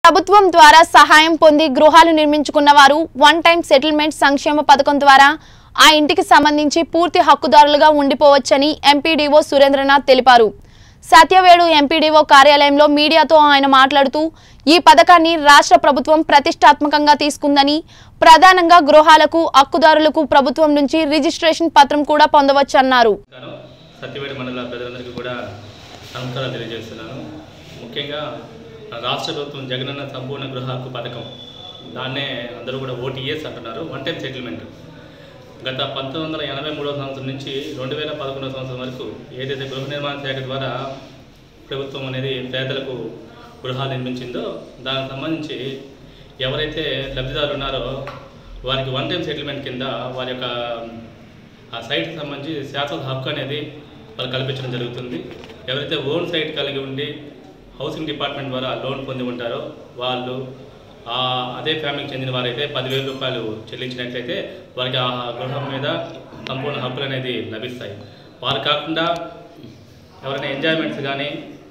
ప్రభుత్వం ద్వారా సహాయం పొంది గృహాలు నిర్మించుకున్న వారు వన్ టైం సెటిల్మెంట్ సంక్షేమ పథకం ద్వారా ఆ ఇంటికి సంబంధించి పూర్తి హక్కుదారులుగా ఉండిపోవచ్చని ఎంపీడీఓ సురేంద్రనాథ్ తెలిపారు సత్యవేడు ఎంపీడీఓ కార్యాలయంలో మీడియాతో ఆయన మాట్లాడుతూ ఈ పథకాన్ని రాష్ట్ర ప్రభుత్వం ప్రతిష్టాత్మకంగా తీసుకుందని ప్రధానంగా గృహాలకు హక్కుదారులకు ప్రభుత్వం నుంచి రిజిస్ట్రేషన్ పత్రం కూడా పొందవచ్చన్నారు నమస్కారం సత్యవేడి మండల ప్రజలందరికీ కూడా నమస్కారాలు తెలియజేస్తున్నాను ముఖ్యంగా రాష్ట్ర ప్రభుత్వం జగనన్న సంపూర్ణ గృహ హక్కు పథకం దాన్నే అందరూ కూడా ఓటీఎస్ అంటున్నారు వన్ టైం సెటిల్మెంట్ గత పంతొమ్మిది వందల ఎనభై మూడవ సంవత్సరం నుంచి రెండు వేల పదకొండవ సంవత్సరం వరకు ఏదైతే గృహ నిర్మాణ శాఖ ద్వారా ప్రభుత్వం అనేది పేదలకు గృహాలు నిర్మించిందో దానికి సంబంధించి ఎవరైతే లబ్ధిదారులు ఉన్నారో వారికి వన్ టైం సెటిల్మెంట్ కింద వారి యొక్క ఆ సైట్కి సంబంధించి శాశ్వత హక్కు అనేది వాళ్ళు కల్పించడం జరుగుతుంది ఎవరైతే ఓన్ సైట్ కలిగి ఉండి హౌసింగ్ డిపార్ట్మెంట్ ద్వారా లోన్ పొంది ఉంటారో వాళ్ళు ఆ అదే ఫ్యామిలీకి చెందిన వారైతే పదివేల రూపాయలు చెల్లించినట్లయితే వారికి ఆ గృహం మీద సంపూర్ణ హక్కులు అనేది లభిస్తాయి వారు కాకుండా ఎవరైనా ఎంజాయ్మెంట్స్ కానీ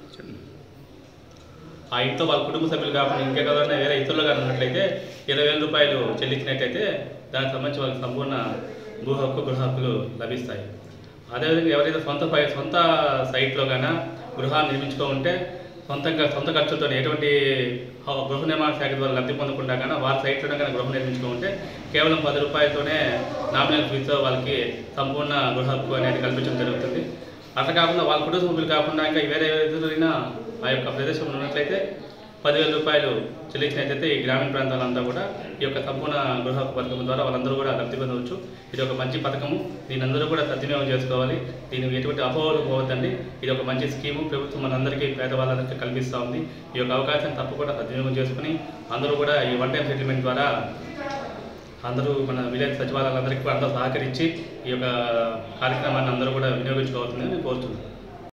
ఆ ఇంట్లో వాళ్ళ కుటుంబ సభ్యులు కాకుండా ఇంకెవరైనా వేరే ఇతరులు కానీ ఉన్నట్లయితే ఇరవై వేల రూపాయలు చెల్లించినట్లయితే దానికి సంబంధించి వాళ్ళకి సంపూర్ణ భూ హక్కు గృహ హక్కులు లభిస్తాయి అదేవిధంగా ఎవరైతే సొంత పై- సొంత సైట్లో గాన గృహాన్ని నిర్మించుకో ఉంటే సొంతంగా సొంత ఖర్చులతో ఎటువంటి హ- గృహ నిర్మాణ శాఖ ద్వారా లబ్ధి పొందకుండా కానీ వారి సైట్లోనే కానీ గృహం నిర్మించుకో ఉంటే కేవలం పది రూపాయలతోనే నామినల్ ఫీజుతో వాళ్ళకి సంపూర్ణ గృహ హక్కు అనేది కల్పించడం జరుగుతుంది అట్లా కాకుండా వాళ్ళ కుటుంబ సభ్యులు కాకుండా ఇంకా వేరే ఎదురైనా ఆ యొక్క ప్రదేశంలో ఉన్నట్లయితే పదివేల రూపాయలు చెల్లించినట్లయితే ఈ గ్రామీణ ప్రాంతాలంతా కూడా ఈ యొక్క సంపూర్ణ గృహ హక్కు పథకం ద్వారా వాళ్ళందరూ కూడా లబ్ధి పొందవచ్చు ఇది ఒక మంచి పథకము దీని అందరూ కూడా సద్వినియోగం చేసుకోవాలి దీనికి ఎటువంటి అపోహలు పోవద్దండి ఇది ఒక మంచి స్కీము ప్రభుత్వం మనందరికీ పేదవాళ్ళందరికీ కల్పిస్తూ ఉంది ఈ యొక్క అవకాశాన్ని తప్పకుండా సద్వినియోగం చేసుకుని అందరూ కూడా ఈ వన్ టైం సెటిల్మెంట్ ద్వారా అందరూ మన విలేజ్ సచివాలయాలందరికీ కూడా అందరూ సహకరించి ఈ యొక్క కార్యక్రమాన్ని అందరూ కూడా వినియోగించుకోవాల్సిందని నేను కోరుతున్నాను